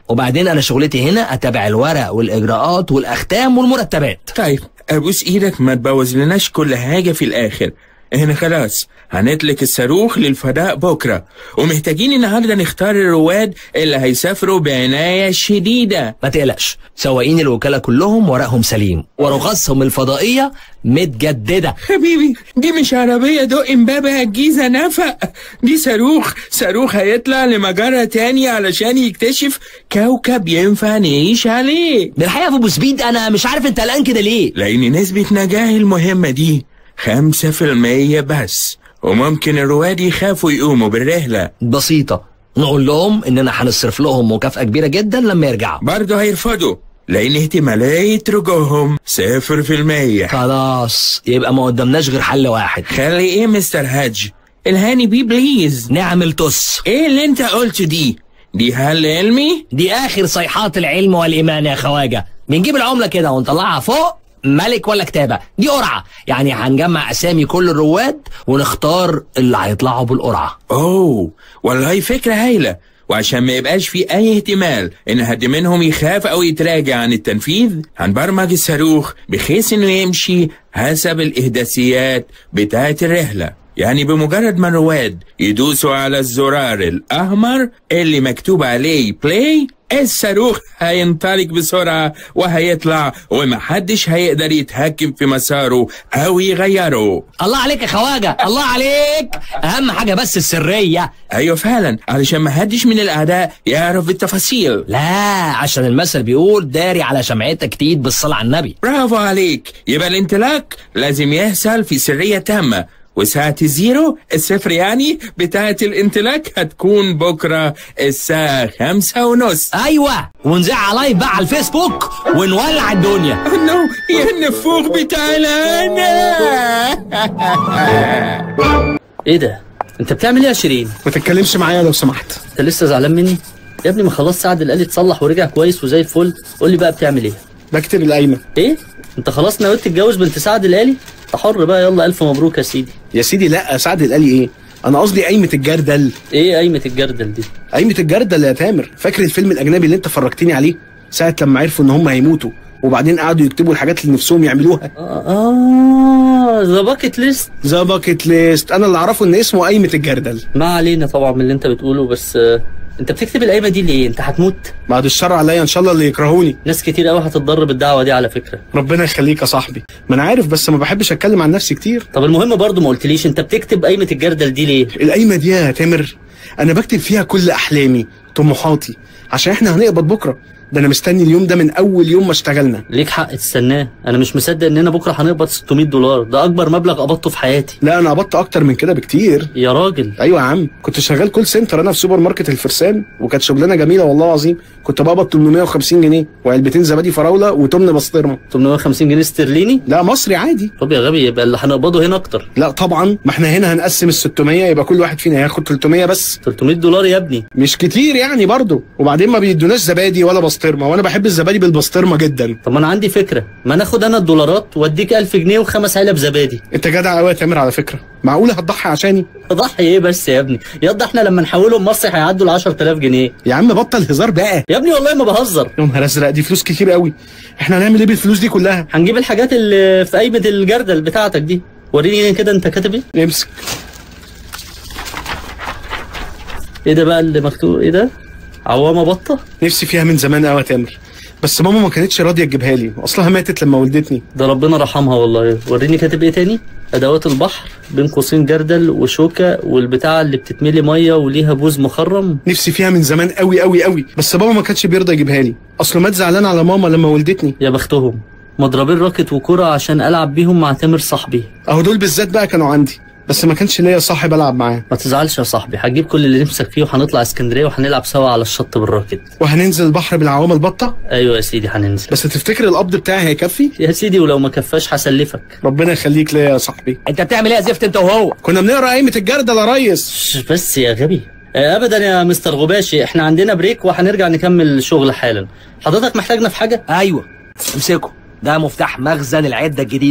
وبعدين انا شغلتي هنا اتابع الورق والاجراءات والاختام والمرتبات طيب ابوس ايدك ما تبوظ لناش كل حاجة في الاخر احنا خلاص هنطلق الصاروخ للفضاء بكرة ومحتاجين النهاردة نختار الرواد اللي هيسافروا بعناية شديدة ما تقلقش سواقين الوكالة كلهم ورقهم سليم ورخصهم الفضائية متجددة حبيبي دي مش عربية دق امبابة الجيزة نفق دي صاروخ صاروخ هيطلع لمجرة تانية علشان يكتشف كوكب ينفع نعيش عليه بالحقيقة في ابو سبيد انا مش عارف انت قلقان كده ليه لأن نسبة نجاح المهمة دي خمسة في المية بس وممكن الرواد يخافوا يقوموا بالرحلة بسيطة نقول لهم اننا هنصرف لهم مكافأة كبيرة جدا لما يرجعوا برضه هيرفضوا لأن احتمالية رجوعهم صفر في المية خلاص يبقى ما قدامناش غير حل واحد خلي ايه مستر هاج الهاني بيه بليز نعمل تس ايه اللي انت قلته دي دي هل علمي دي اخر صيحات العلم والايمان يا خواجه بنجيب العمله كده ونطلعها فوق ملك ولا كتابه دي قرعه يعني هنجمع اسامي كل الرواد ونختار اللي هيطلعوا بالقرعه اوه والله فكرة هايلة وعشان ما يبقاش في اي احتمال ان حد منهم يخاف او يتراجع عن التنفيذ هنبرمج الصاروخ بحيث انه يمشي حسب الاحداثيات بتاعة الرحلة يعني بمجرد ما الرواد يدوسوا على الزرار الاحمر اللي مكتوب عليه بلاي الصاروخ هينطلق بسرعة وهيطلع ومحدش هيقدر يتحكم في مساره أو يغيره الله عليك يا خواجه الله عليك اهم حاجه بس السريه أيوة فعلا علشان محدش من الأعداء يعرف التفاصيل لا عشان المثل بيقول داري على شمعتك تقيد بالصلاه على النبي برافو عليك يبقى الانطلاق لازم يحصل في سرية تامة وساعة الزيرو الصفر يعني بتاعة الانطلاق هتكون بكرة الساعة خمسة ونص ايوه ونذاع لايف بقى على الفيسبوك ونولع الدنيا نو يا النفوخ بتاع الهنا ايه ده انت بتعمل ايه يا شيرين ما تتكلمش معايا لو سمحت انت لسه زعلان مني يا ابني ما خلاص سعد الآلي اتصلح ورجع كويس وزي الفل قول لي بقى بتعمل ايه بكتب القايمه ايه انت خلاص نويت تتجوز بنت سعد الآلي انت حر بقى يلا الف مبروك يا سيدي يا سيدي لا سعد القالي ايه انا قصدي قايمه الجردل ايه قايمه الجردل دي قايمه الجردل يا تامر فاكر الفيلم الاجنبي اللي انت فرجتني عليه ساعه لما عرفوا ان هم هيموتوا وبعدين قعدوا يكتبوا الحاجات اللي نفسهم يعملوها اه ذا باكيت ليست ذا باكيت ليست انا اللي اعرفه ان اسمه قايمه الجردل ما علينا طبعا من اللي انت بتقوله بس آه، انت بتكتب القايمه دي ليه انت هتموت بعد الشر عليا ان شاء الله اللي يكرهوني ناس كتير قوي هتتضر بالدعوه دي على فكره ربنا يخليك يا صاحبي ما انا عارف بس ما بحبش اتكلم عن نفسي كتير طب المهم برضو ما قلتليش انت بتكتب قايمه الجردل دي ليه القايمه دي يا تامر انا بكتب فيها كل احلامي طموحاتي عشان احنا هنقبض بكره ده انا مستني اليوم ده من اول يوم ما اشتغلنا ليك حق تستناه انا مش مصدق اننا بكره هنقبض 600 دولار ده اكبر مبلغ قبضته في حياتي لا انا قبضت اكتر من كده بكتير يا راجل ايوه يا عم كنت شغال كول سنتر انا في سوبر ماركت الفرسان وكانت شغلانه جميله والله العظيم كنت بقبض 850 جنيه وعلبتين زبادي فراوله وتمن بسطرمه 850 جنيه استرليني لا مصري عادي طب يا غبي يبقى اللي هنقبضه هنا اكتر لا طبعا ما احنا هنا هنقسم ال 600 يبقى كل واحد فينا هياخد 300 بس 300 دولار يا ابني مش كتير يعني برضه وبعدين ما بيدوناش زبادي ولا بسطرمه وانا بحب الزبادي بالبسطرمه جدا طب ما انا عندي فكره ما ناخد انا الدولارات واديك 1000 جنيه وخمس علب زبادي انت جدع قوي يا تامر على فكره معقوله هتضحي عشاني ضحي ايه بس يا ابني ياض احنا لما نحولهم مصري هيعدوا ال 10000 جنيه يا عم بطل هزار بقى يا ابني والله ما بهزر يا نهار ازرق دي فلوس كتير قوي احنا هنعمل ايه بالفلوس دي كلها هنجيب الحاجات اللي في قايمه الجردل بتاعتك دي وريني كده انت كاتب ايه امسك ايه ده بقى اللي مكتوب ايه ده عوامه بطه نفسي فيها من زمان قوي يا تامر بس ماما ما كانتش راضيه تجيبها لي اصلها ماتت لما ولدتني ده ربنا رحمها والله وريني كاتب ايه تاني ادوات البحر بين قوسين جردل وشوكه والبتاعه اللي بتتملي ميه وليها بوز مخرم نفسي فيها من زمان قوي قوي قوي بس بابا ما كانش بيرضى يجيبها لي اصله مات زعلان على ماما لما ولدتني يا بختهم مضربين راكت وكرة عشان العب بيهم مع تامر صاحبي اهو دول بالذات بقى كانوا عندي بس ما كانش ليا صاحب العب معاه ما تزعلش يا صاحبي هتجيب كل اللي نفسك فيه وهنطلع اسكندريه وهنلعب سوا على الشط بالراكت وهننزل البحر بالعوامه البطه ايوه يا سيدي هننزل بس تفتكر القبض بتاعي هيكفي يا سيدي ولو ما كفاش هسلفك ربنا يخليك ليا يا صاحبي انت بتعمل ايه يا زفت انت وهو كنا بنقرا قايمه الجردل يا ريس شش، بس يا غبي آه، ابدا يا مستر غباشي احنا عندنا بريك وهنرجع نكمل شغل حالا حضرتك محتاجنا في حاجه ايوه امسكه ده مفتاح مخزن العده الجديده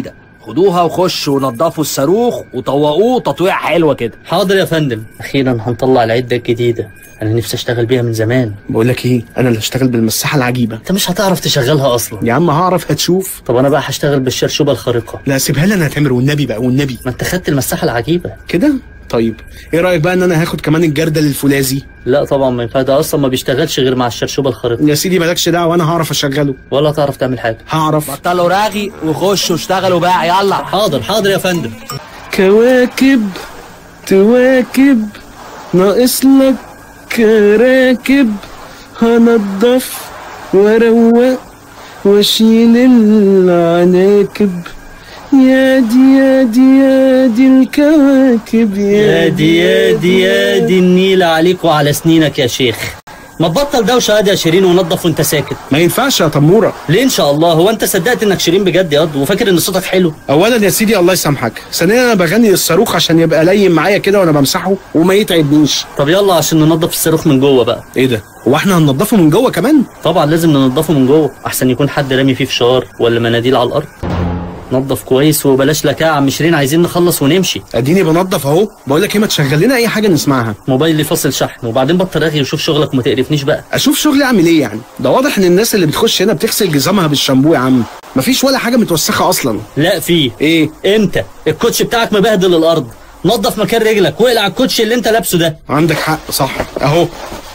خدوها وخشوا ونضفوا الصاروخ وطوقوه تطويع حلوه كده حاضر يا فندم اخيرا هنطلع العده الجديده انا نفسي اشتغل بيها من زمان بقول لك ايه انا اللي هشتغل بالمساحه العجيبه انت مش هتعرف تشغلها اصلا يا عم هعرف هتشوف طب انا بقى هشتغل بالشرشوبه الخارقه لا سيبها لي انا يا تامر والنبي بقى والنبي ما انت خدت المساحه العجيبه كده طيب ايه رايك بقى ان انا هاخد كمان الجردل الفولاذي لا طبعا ما ينفع ده اصلا ما بيشتغلش غير مع الشرشوبه الخارقه يا سيدي مالكش دعوه انا هعرف اشغله ولا تعرف تعمل حاجه هعرف بطلوا راغي وخشوا اشتغلوا بقى يلا حاضر حاضر يا فندم كواكب تواكب ناقص لك راكب هنضف واروق واشيل العناكب يا دي يا دي يا دي الكواكب يا دي يا دي يا دي النيل عليك وعلى سنينك يا شيخ ما تبطل دوشه يا شيرين ونضف وانت ساكت ما ينفعش يا تموره ليه ان شاء الله هو انت صدقت انك شيرين بجد يا قد وفاكر ان صوتك حلو اولا يا سيدي الله يسامحك ثانيا انا بغني للصاروخ عشان يبقى لين معايا كده وانا بمسحه وما يتعبنيش طب يلا عشان ننضف الصاروخ من جوه بقى ايه ده هو احنا هننضفه من جوه كمان طبعا لازم ننضفه من جوه احسن يكون حد رامي فيه فشار ولا مناديل على الارض نضف كويس وبلاش لكاعة يا عم شيرين عايزين نخلص ونمشي اديني بنضف اهو بقول لك ايه ما تشغل لنا اي حاجه نسمعها موبايلي فاصل شحن وبعدين بطل رغي وشوف شغلك وما تقرفنيش بقى اشوف شغلي اعمل ايه يعني ده واضح ان الناس اللي بتخش هنا بتغسل جزامها بالشامبو يا عم مفيش ولا حاجه متوسخه اصلا لا في ايه انت الكوتش بتاعك مبهدل الارض نظف مكان رجلك واقلع الكوتش اللي انت لابسه ده عندك حق صح اهو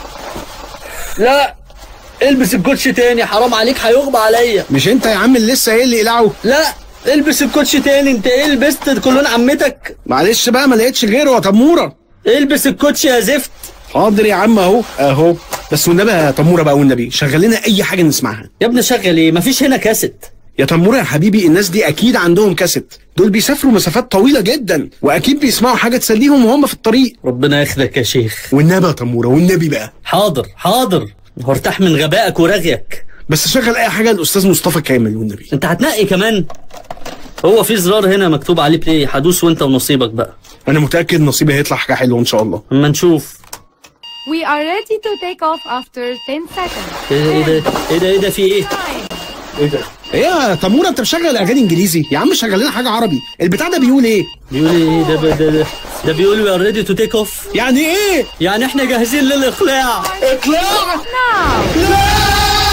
لا البس الكوتش تاني حرام عليك هيغمى عليا مش انت يا عم اللي لسه قايل لي اقلعه لا البس الكوتش تاني انت ايه لبست كلون عمتك معلش بقى ما لقيتش غيره يا تموره البس الكوتش يا زفت حاضر يا عم اهو اهو بس والنبي يا تموره بقى والنبي شغل لنا اي حاجه نسمعها يا ابني شغل ايه مفيش هنا كاسيت يا تموره يا حبيبي الناس دي اكيد عندهم كاسيت دول بيسافروا مسافات طويله جدا واكيد بيسمعوا حاجه تسليهم وهم في الطريق ربنا ياخدك يا شيخ والنبي يا تموره والنبي بقى حاضر حاضر وارتاح من غبائك ورغيك بس شغل اي حاجه الاستاذ مصطفى كامل والنبي انت هتنقي كمان هو في زرار هنا مكتوب عليه بلاي هدوس وانت ونصيبك بقى انا متاكد نصيبي هيطلع حاجه حلوه ان شاء الله اما نشوف We are ready to take off after 10 seconds. ايه ده ايه ده ايه ده في ايه ايه ده ايه يا تموره انت مشغل اغاني انجليزي يا عم شغل لنا حاجه عربي البتاع ده بيقول ايه بيقول ايه ده ده ده, ده بيقول وي ار ريدي تو تيك اوف يعني ايه يعني احنا جاهزين للاقلاع اقلاع Now!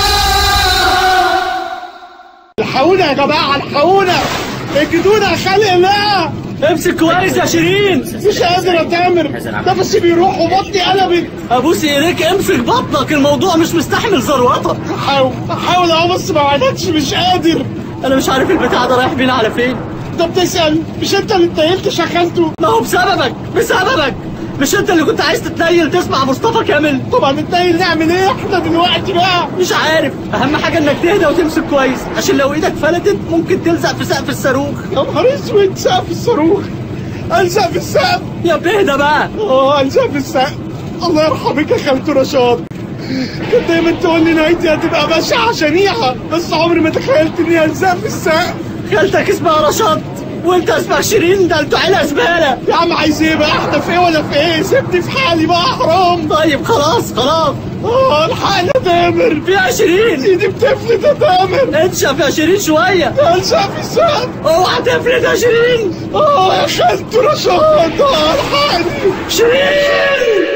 الحقونا يا جماعه الحقونا اجدونا خلق الله امسك كويس يا شيرين مش قادر يا تامر نفسي بيروح وبطني قلبت ابوس ايديك امسك بطنك الموضوع مش مستحمل ذروتك بحاول بحاول اهو بس ما عادتش مش قادر انا مش عارف البتاع ده رايح بينا على فين ده بتسال مش انت اللي اتنيلت شغلته ما هو بسببك بسببك مش انت اللي كنت عايز تتنيل تسمع مصطفى كامل طبعا نتنيل نعمل ايه احنا دلوقتي بقى مش عارف اهم حاجه انك تهدى وتمسك كويس عشان لو ايدك فلتت ممكن تلزق في سقف الصاروخ يا نهار اسود سقف الصاروخ الزق في السقف يا بهدى بقى اه الزق في السقف الله يرحمك يا خالته رشاد كانت دايما تقول لي نهايتي هتبقى بشعه شنيعه بس عمري ما تخيلت اني الزق في السقف خالتك اسمها رشاد وانت اسمك شيرين ده انتوا عيله زباله يا عم عايز ايه بقى احنا في ايه ولا في ايه سيبني في حالي بقى حرام طيب خلاص خلاص اه الحقني يا تامر فيها شيرين ايدي بتفلت يا تامر انشف يا شيرين شويه الزق في السقف اوعى تفلت يا شيرين اه يا خالته رشاد اه الحقني شيرين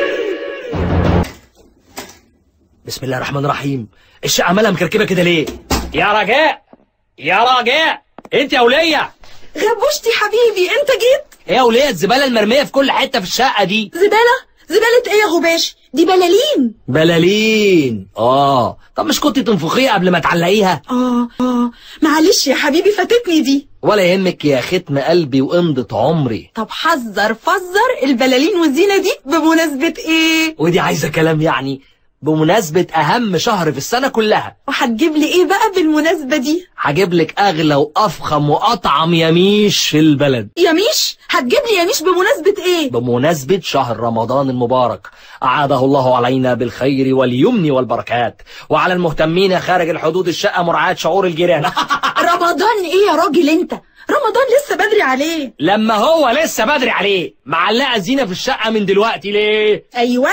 بسم الله الرحمن الرحيم الشقه مالها مكركبه كده ليه يا رجاء يا رجاء انت يا وليه غبوشتي حبيبي انت جيت ايه يا وليه الزباله المرميه في كل حته في الشقه دي زبالة زبالة ايه يا غباش دي بلالين بلالين اه طب مش كنت تنفخيها قبل ما تعلقيها اه اه معلش يا حبيبي فاتتني دي ولا يهمك يا ختم قلبي وامضة عمري طب حذر فزر البلالين والزينة دي بمناسبة ايه ودي عايزه كلام يعني بمناسبة أهم شهر في السنة كلها وهتجيب لي ايه بقى بالمناسبة دي هجيب لك أغلى وأفخم وأطعم يميش في البلد يميش هتجيب لي يميش بمناسبة ايه بمناسبة شهر رمضان المبارك أعاده الله علينا بالخير واليمن والبركات وعلى المهتمين خارج الحدود الشقة مراعاة شعور الجيران رمضان ايه يا راجل انت رمضان لسه بدري عليه لما هو لسه بدري عليه معلقة زينة في الشقة من دلوقتي ليه ايوه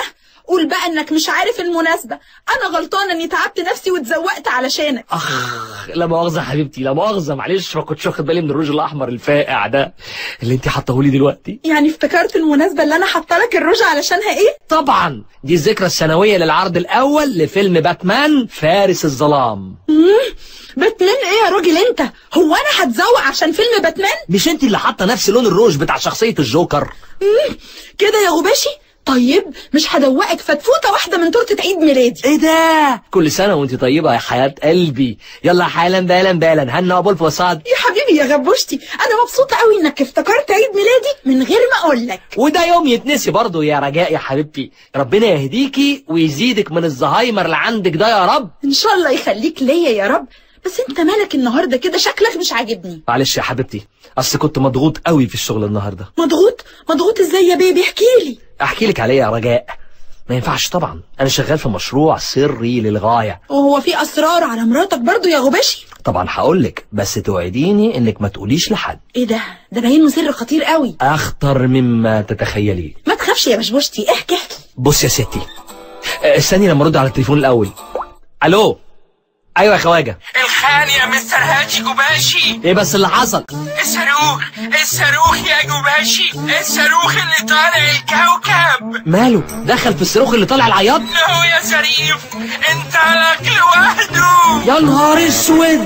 قول بقى انك مش عارف المناسبة انا غلطانة اني تعبت نفسي واتزوقت علشانك اخ لا مؤاخذة حبيبتي لا مؤاخذة معلش ما كنتش واخد بالي من الروج الاحمر الفاقع ده اللي انت حاطه لي دلوقتي يعني افتكرت المناسبة اللي انا حاطه لك الروج علشانها ايه طبعا دي الذكرى السنوية للعرض الاول لفيلم باتمان فارس الظلام باتمان ايه يا راجل انت هو انا هتزوق عشان فيلم باتمان مش انت اللي حاطه نفس لون الروج بتاع شخصية الجوكر مم، كده يا غباشي طيب مش هدوقك فتفوتة واحدة من تورتة عيد ميلادي ايه ده كل سنة وانت طيبة يا حياة قلبي يلا حالا بالا بالا هنا ابو الفصاد يا حبيبي يا غبوشتي انا مبسوطة قوي انك افتكرت عيد ميلادي من غير ما اقول لك وده يوم يتنسي برضه يا رجاء يا حبيبتي ربنا يهديكي ويزيدك من الزهايمر اللي عندك ده يا رب ان شاء الله يخليك ليا يا رب بس انت مالك النهارده كده شكلك مش عاجبني معلش يا حبيبتي اصل كنت مضغوط قوي في الشغل النهارده مضغوط مضغوط ازاي يا بيبي احكي لي احكي لك عليه يا رجاء ما ينفعش طبعا انا شغال في مشروع سري للغايه وهو في اسرار على مراتك برضو يا غباشي طبعا هقول لك بس توعديني انك ما تقوليش لحد ايه ده ده باين سر خطير قوي اخطر مما تتخيلي ما تخافش يا بشبوشتي احكي احكي بص يا ستي آه، استني لما ارد على التليفون الاول الو ايوه يا خواجه الخان يا مستر هاتي جوباشي ايه بس اللي حصل الصاروخ الصاروخ يا جوباشي الصاروخ اللي طالع الكوكب ماله دخل في الصاروخ اللي طالع العياط له يا ظريف انت لك لوحده يا نهار اسود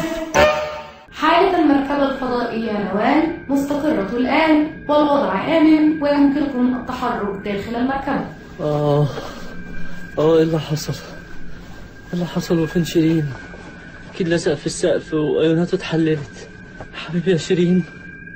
حالة المركبة الفضائية نوال مستقرة الآن والوضع آمن ويمكنكم التحرك داخل المركبة اه اه ايه اللي حصل؟ ايه اللي حصل وفين شيرين؟ اكيد لزق في السقف وايوناته اتحللت حبيبي يا شيرين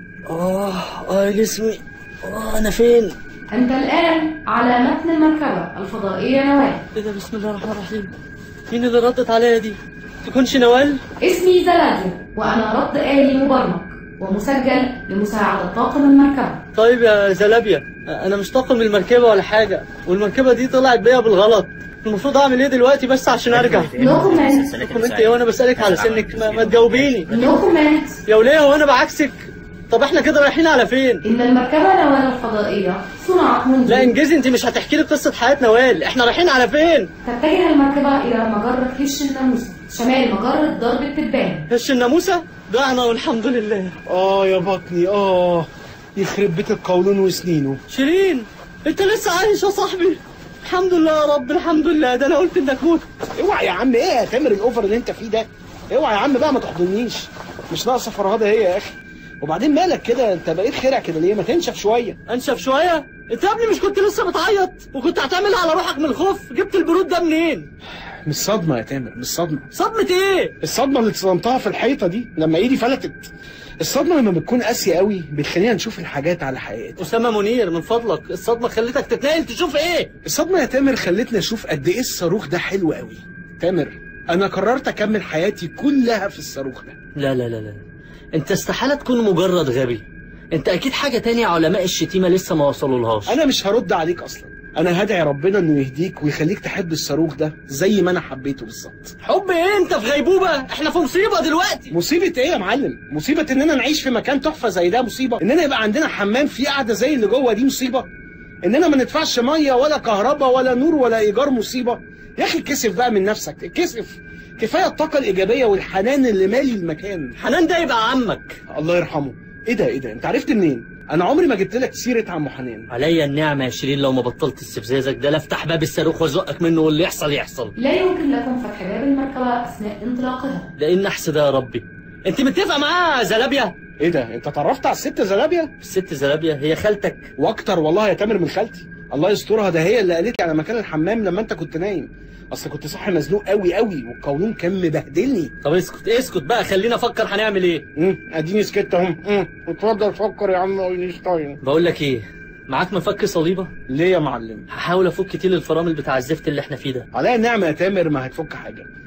اه اه جسمي اه انا فين؟ أنت الآن على متن المركبة الفضائية نوال ايه ده بسم الله الرحمن الرحيم مين اللي ردت عليا دي؟ تكونش نوال؟ اسمي زلازل وأنا رد آلي مبرمج ومسجل لمساعدة طاقم المركبة طيب يا زلابيا انا مش طاقم المركبه ولا حاجه والمركبه دي طلعت بيا بالغلط المفروض اعمل ايه دلوقتي بس عشان ارجع نو كومنت طب انت ايه وانا بسالك على سنك ما, ما تجاوبيني نو كومنت يا وليه هو انا بعكسك طب احنا كده رايحين على فين إن المركبة نوال الفضائية صنعت منذ لا انجزي انت مش هتحكي لي قصه حياه نوال احنا رايحين على فين تتجه المركبة إلى مجرة هش الناموسة شمال مجرة درب التبان هش الناموسه ضعنا والحمد لله اه يا بطني اه يخرب بيت القولون وسنينه شيرين انت لسه عايش يا صاحبي الحمد لله يا رب الحمد لله ده انا قلت انك موت اوعى يا عم ايه يا تامر الاوفر اللي انت فيه ده اوعى يا عم بقى ما تحضنيش مش ناقصه فرهده هي يا اخي وبعدين مالك كده انت بقيت خرع كده ليه ما تنشف شويه انشف شويه انت يا ابني مش كنت لسه بتعيط وكنت هتعمل على روحك من الخوف جبت البرود ده منين مش صدمه يا تامر مش صدمه صدمه ايه الصدمه اللي اتصدمتها في الحيطه دي لما ايدي فلتت الصدمه لما بتكون قاسيه قوي بتخلينا نشوف الحاجات على حقيقتها اسامه منير من فضلك الصدمه خلتك تتنقل تشوف ايه الصدمه يا تامر خلتني اشوف قد ايه الصاروخ ده حلو قوي تامر انا قررت اكمل حياتي كلها في الصاروخ ده لا لا لا لا انت استحاله تكون مجرد غبي انت اكيد حاجه تانية علماء الشتيمه لسه ما وصلوا لهاش انا مش هرد عليك اصلا انا هدعي ربنا انه يهديك ويخليك تحب الصاروخ ده زي ما انا حبيته بالظبط حب ايه انت في غيبوبه احنا في مصيبه دلوقتي مصيبه ايه يا معلم مصيبه اننا نعيش في مكان تحفه زي ده مصيبه اننا يبقى عندنا حمام فيه قاعده زي اللي جوه دي مصيبه اننا ما ندفعش ميه ولا كهرباء ولا نور ولا ايجار مصيبه يا اخي اتكسف بقى من نفسك اتكسف كفايه الطاقه الايجابيه والحنان اللي مالي المكان حنان ده يبقى عمك الله يرحمه ايه ده ايه ده انت عرفت منين انا عمري ما جبت لك سيره عمو حنان عليا النعمه يا شيرين لو ما بطلت استفزازك ده لافتح باب الصاروخ وازقك منه واللي يحصل يحصل لا يمكن لكم فتح باب المركبة أثناء انطلاقها ده ايه النحس ده يا ربي انت متفق معاها يا زلابيا ايه ده انت اتعرفت على الست زلابيا الست زلابيا هي خالتك واكتر والله يا تامر من خالتي الله يسترها ده هي اللي قالت لي على مكان الحمام لما انت كنت نايم اصل كنت صاحي مزنوق قوي قوي والقولون كان مبهدلني طب اسكت اسكت بقى خلينا افكر هنعمل ايه امم اديني سكت اهو امم اتفضل فكر يا عم اينشتاين بقول لك ايه معاك مفك صليبه ليه يا معلم هحاول افك تيل الفرامل بتاع الزفت اللي احنا فيه ده عليا النعمه يا تامر ما هتفك حاجه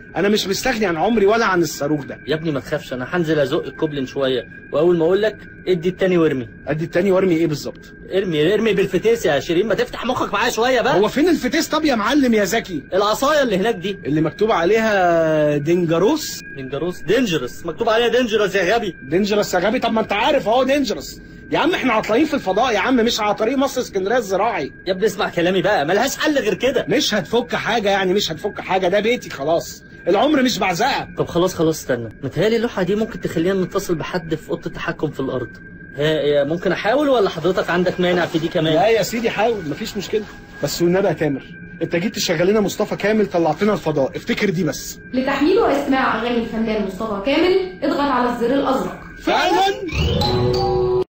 انا مش مستغني عن عمري ولا عن الصاروخ ده يا ابني ما تخافش انا هنزل ازق الكوبلين شويه واول ما اقول لك ادي التاني وارمي ادي التاني وارمي ايه بالظبط ارمي ارمي بالفتيس يا شيرين ما تفتح مخك معايا شويه بقى هو فين الفتيس طب يا معلم يا زكي العصايه اللي هناك دي اللي مكتوب عليها دينجروس دينجروس دينجرس مكتوب عليها دينجرس يا غبي دينجرس يا غبي طب ما انت عارف اهو دينجرس يا عم احنا عطلانين في الفضاء يا عم مش على طريق مصر اسكندريه الزراعي يا ابني اسمع كلامي بقى ملهاش حل غير كده مش هتفك حاجه يعني مش هتفك حاجه ده بيتي خلاص العمر مش بعزقه طب خلاص خلاص استنى متهيألي اللوحه دي ممكن تخلينا نتصل بحد في اوضه التحكم في الارض ها يا ممكن احاول ولا حضرتك عندك مانع في دي كمان لا يا سيدي حاول مفيش مشكله بس والنبي يا تامر انت جيت تشغل لنا مصطفى كامل طلعتنا الفضاء افتكر دي بس لتحميل واستماع أغاني الفنان مصطفى كامل اضغط على الزر الأزرق فعلا